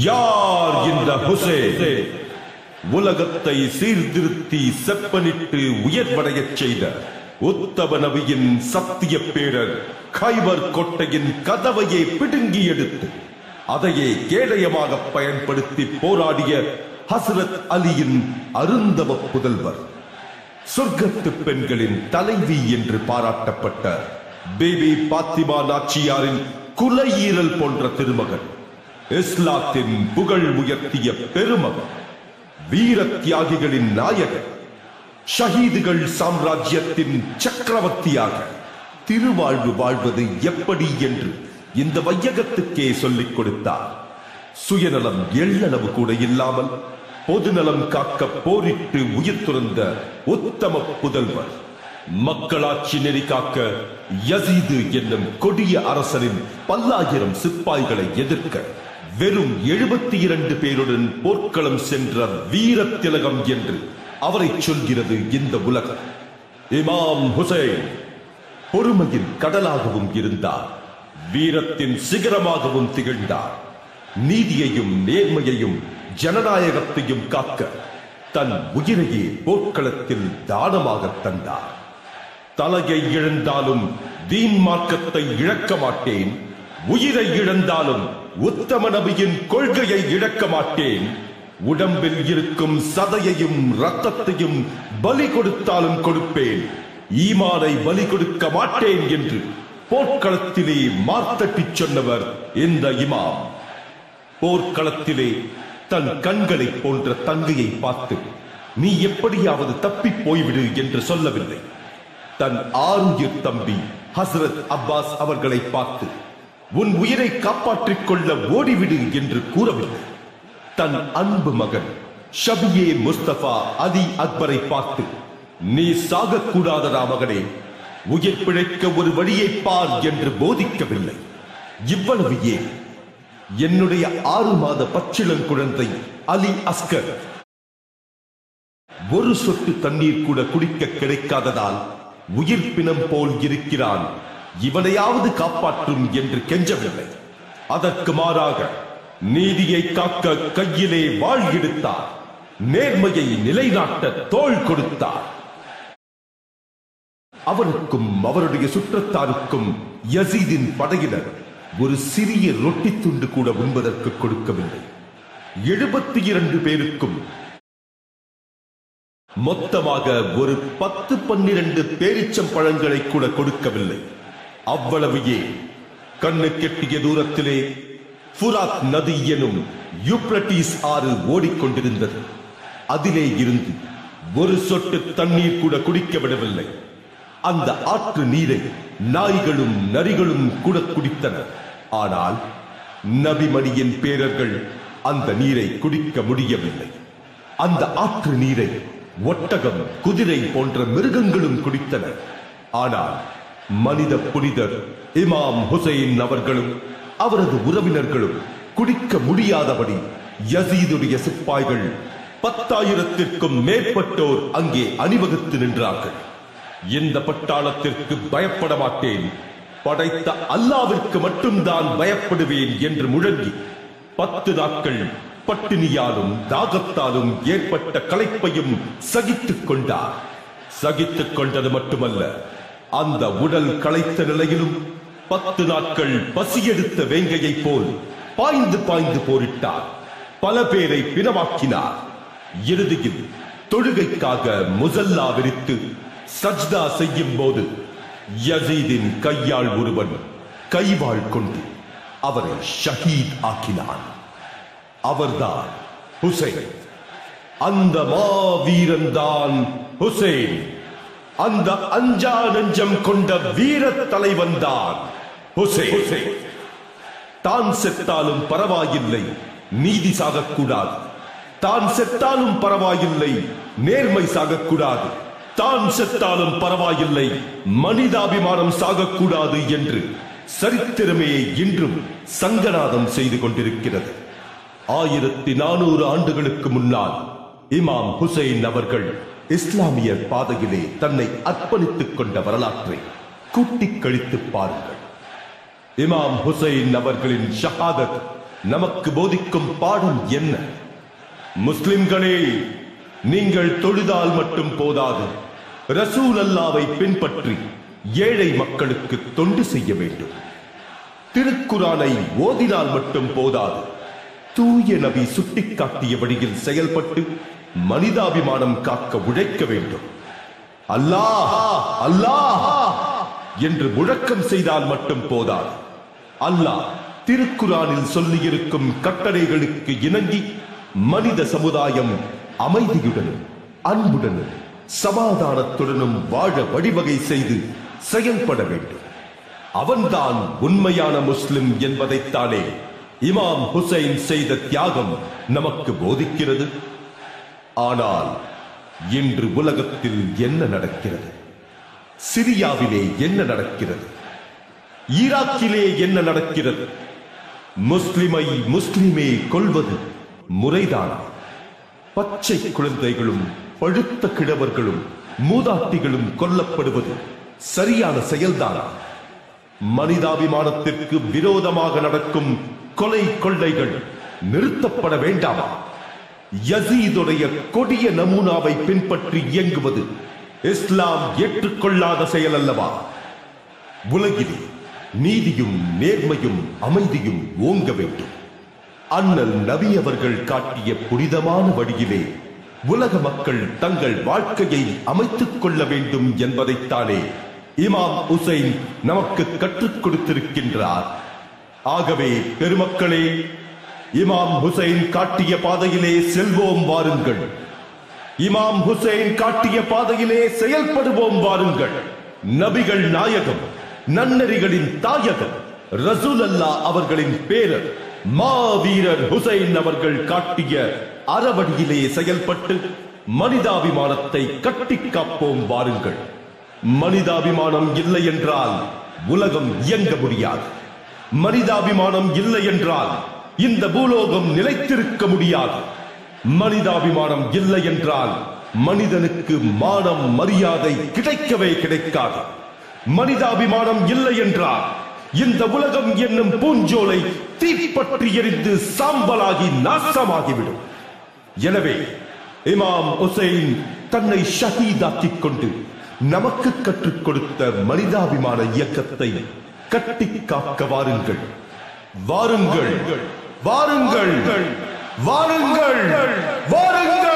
யார் இந்த ஹுசேன் உலகத்தை சீர்திருத்தி செப்பனிட்டு உயர்வடையச் செய்த உத்தம நபியின் சத்திய பேரர் கைபர் கோட்டையின் கதவையே பிடுங்கி எடுத்து அதையே கேடயமாக பயன்படுத்தி போராடிய ஹசரத் அலியின் அருந்தவ புதல்வர் சொர்க்கத்து பெண்களின் தலைவி என்று பாராட்டப்பட்ட பேபி பாத்திமா நாச்சியாரின் குலையீரல் போன்ற திருமகன் இஸ்லாத்தின் புகழ் உயர்த்திய பெருமகன் வீர தியாகிகளின் நாயகன் ஷஹீதுகள் சாம்ராஜ்யத்தின் சக்கரவர்த்தியாக திருவாழ்வு வாழ்வது எப்படி என்று இந்த வையகத்துக்கே சொல்லிக் கொடுத்தார் சுயநலம் எள்ளளவு கூட இல்லாமல் பொதுநலம் காக்க போரிட்டு உயிர் துறந்த உத்தம புதல்வர் மக்களாட்சி நெறி காக்க யசீது என்னும் கொடிய அரசனின் பல்லாயிரம் சிப்பாய்களை எதிர்க்க வெறும் எழுபத்தி இரண்டு பேருடன் போர்க்களம் சென்ற வீர திலகம் என்று அவரை சொல்கிறது இந்த உலகம் இமாம் ஹுசைன் பொறுமையின் கடலாகவும் இருந்தார் வீரத்தின் சிகரமாகவும் திகழ்ந்தார் நீதியையும் நேர்மையையும் ஜனநாயகத்தையும் காக்க தன் உயிரையே போர்க்களத்தில் தானமாக தந்தார் தலையை இழந்தாலும் தீன் மார்க்கத்தை இழக்க மாட்டேன் உயிரை இழந்தாலும் உத்தம நபியின் கொள்கையை இழக்க மாட்டேன் உடம்பில் இருக்கும் சதையையும் ரத்தத்தையும் பலி கொடுத்தாலும் கொடுப்பேன் ஈமானை பலி கொடுக்க மாட்டேன் என்று போர்க்களத்திலே மார்த்தட்டிச் சொன்னவர் இந்த இமாம் போர்க்களத்திலே தன் கண்களை போன்ற தங்கையை பார்த்து நீ எப்படியாவது தப்பி போய்விடு என்று சொல்லவில்லை தன் ஆருயிர் தம்பி ஹசரத் அப்பாஸ் அவர்களை பார்த்து உன் உயிரை காப்பாற்றிக் கொள்ள ஓடிவிடு என்று கூறவில்லை தன் அன்பு மகன் ஷபியே முஸ்தபா அலி அக்பரை பார்த்து நீ சாகக்கூடாதடா மகனே உயிர் பிழைக்க ஒரு வழியை பார் என்று போதிக்கவில்லை இவ்வளவு ஏன் என்னுடைய ஆறு மாத பச்சிளம் குழந்தை அலி அஸ்கர் ஒரு சொட்டு தண்ணீர் கூட குடிக்க கிடைக்காததால் உயிர் பிணம் போல் இருக்கிறான் இவனையாவது காப்பாற்றும் என்று கெஞ்சவில்லை அதற்கு மாறாக நீதியை காக்க கையிலே வாழ் எடுத்தார் நேர்மையை நிலைநாட்ட தோள் கொடுத்தார் அவருக்கும் அவருடைய சுற்றத்தாருக்கும் யசீதின் படையினர் ஒரு சிறிய ரொட்டி துண்டு கூட உண்பதற்கு கொடுக்கவில்லை எழுபத்தி இரண்டு பேருக்கும் மொத்தமாக ஒரு பத்து பன்னிரண்டு பேரிச்சம் பழங்களை கூட கொடுக்கவில்லை அவ்வளவு ஏன் கண்ணு கெட்டிய தூரத்திலே ஃபுராத் நதி எனும் யூப்ரட்டிஸ் ஆறு ஓடிக்கொண்டிருந்தது அதிலே இருந்து ஒரு சொட்டு தண்ணீர் கூட குடிக்க விடவில்லை அந்த ஆற்று நீரை நாய்களும் நரிகளும் கூட குடித்தன ஆனால் நபிமணியின் பேரர்கள் அந்த நீரை குடிக்க முடியவில்லை அந்த ஆற்று நீரை ஒட்டகம் குதிரை போன்ற மிருகங்களும் குடித்தன ஆனால் மனித புனிதர் இமாம் ஹுசைன் அவர்களும் அவரது உறவினர்களும் குடிக்க முடியாதபடி யசீதுடைய சிப்பாய்கள் பத்தாயிரத்திற்கும் மேற்பட்டோர் அங்கே அணிவகுத்து நின்றார்கள் இந்த பட்டாளத்திற்கு பயப்பட மாட்டேன் படைத்த அல்லாவிற்கு மட்டும்தான் பயப்படுவேன் என்று முழங்கி பத்து நாட்கள் பட்டினியாலும் தாகத்தாலும் ஏற்பட்ட களைப்பையும் சகித்துக் கொண்டார் சகித்துக் கொண்டது மட்டுமல்ல அந்த உடல் களைத்த நிலையிலும் பத்து நாட்கள் பசியெடுத்த வேங்கையைப் போல் பாய்ந்து பாய்ந்து போரிட்டார் பல பேரை பிணவாக்கினார் இறுதியில் தொழுகைக்காக முசல்லா விரித்து சஜ்தா செய்யும் போது யசீதின் கையாள் ஒருவன் கைவாள் கொண்டு அவரை ஷஹீத் ஆக்கினான் அவர்தான் ஹுசைன் அந்த மாவீரன் தான் ஹுசைன் அந்த அஞ்சா நெஞ்சம் கொண்ட வீர தலைவன் தான் ஹுசைன் தான் செத்தாலும் பரவாயில்லை நீதி சாகக்கூடாது தான் செத்தாலும் பரவாயில்லை நேர்மை சாகக்கூடாது தான் செத்தாலும் பரவாயில்லை மனிதாபிமானம் சாகக்கூடாது என்று சரித்திரமே இன்றும் சங்கநாதம் செய்து கொண்டிருக்கிறது ஆயிரத்தி நானூறு ஆண்டுகளுக்கு முன்னால் இமாம் ஹுசைன் அவர்கள் இஸ்லாமிய பாதையிலே தன்னை அர்ப்பணித்துக் கொண்ட வரலாற்றை கூட்டிக் கழித்து பாருங்கள் இமாம் ஹுசைன் அவர்களின் ஷஹாதத் நமக்கு போதிக்கும் பாடம் என்ன முஸ்லிம்களே நீங்கள் தொழுதால் மட்டும் போதாது ரசூல் அல்லாவை பின்பற்றி ஏழை மக்களுக்கு தொண்டு செய்ய வேண்டும் திருக்குரானை ஓதினால் மட்டும் போதாது தூய நபி சுட்டிக்காட்டிய வழியில் செயல்பட்டு மனிதாபிமானம் காக்க உழைக்க வேண்டும் அல்லாஹ் அல்லாஹ் என்று முழக்கம் செய்தால் மட்டும் போதாது அல்லாஹ் திருக்குரானில் சொல்லியிருக்கும் கட்டளைகளுக்கு இணங்கி மனித சமுதாயம் அமைதியுடனும் அன்புடனும் சமாதானத்துடனும் வாழ வழிவகை செய்து செயல்பட வேண்டும் அவன்தான் உண்மையான முஸ்லிம் என்பதைத்தானே இமாம் ஹுசைன் செய்த தியாகம் நமக்கு போதிக்கிறது ஆனால் இன்று உலகத்தில் என்ன நடக்கிறது சிரியாவிலே என்ன நடக்கிறது ஈராக்கிலே என்ன நடக்கிறது முஸ்லிமை முஸ்லிமே கொள்வது முறைதானா பச்சை குழந்தைகளும் பழுத்த கிழவர்களும் மூதாட்டிகளும் கொல்லப்படுவது சரியான செயல்தானா மனிதாபிமானத்திற்கு விரோதமாக நடக்கும் கொலை கொள்ளைகள் நிறுத்தப்பட வேண்டாமா யசீதுடைய கொடிய நமூனாவை பின்பற்றி இயங்குவது இஸ்லாம் ஏற்றுக்கொள்ளாத செயல் அல்லவா உலகிலே நீதியும் நேர்மையும் அமைதியும் ஓங்க வேண்டும் அண்ணல் நபி அவர்கள் காட்டிய புனிதமான வழியிலே உலக மக்கள் தங்கள் வாழ்க்கையை அமைத்துக் கொள்ள வேண்டும் என்பதைத்தானே இமாம் ஹுசைன் நமக்கு கற்றுக் கொடுத்திருக்கின்றார் ஆகவே பெருமக்களே இமாம் ஹுசைன் காட்டிய பாதையிலே செல்வோம் வாருங்கள் இமாம் ஹுசைன் காட்டிய பாதையிலே செயல்படுவோம் வாருங்கள் நபிகள் நாயகம் நன்னெறிகளின் தாயகம் ரசூல் அல்லா அவர்களின் பேரர் மாவீரர் ஹுசைன் அவர்கள் காட்டிய அறவழியிலே செயல்பட்டு மனிதாபிமானத்தை கட்டி காப்போம் வாருங்கள் மனிதாபிமானம் இல்லை என்றால் உலகம் இயங்க முடியாது மனிதாபிமானம் இல்லை என்றால் இந்த பூலோகம் நிலைத்திருக்க முடியாது மனிதாபிமானம் இல்லை என்றால் மனிதனுக்கு மானம் மரியாதை கிடைக்கவே கிடைக்காது மனிதாபிமானம் இல்லை என்றால் இந்த உலகம் என்னும் பூஞ்சோலை தீப்பற்றி எரிந்து சாம்பலாகி நாசமாகிவிடும் எனவே இமாம் ஹுசைன் தன்னை ஷஹீதாக்கிக் கொண்டு நமக்கு கற்றுக் கொடுத்த மனிதாபிமான இயக்கத்தை கட்டி காக்க வாருங்கள் வாருங்கள் வாருங்கள் வாருங்கள் வாருங்கள்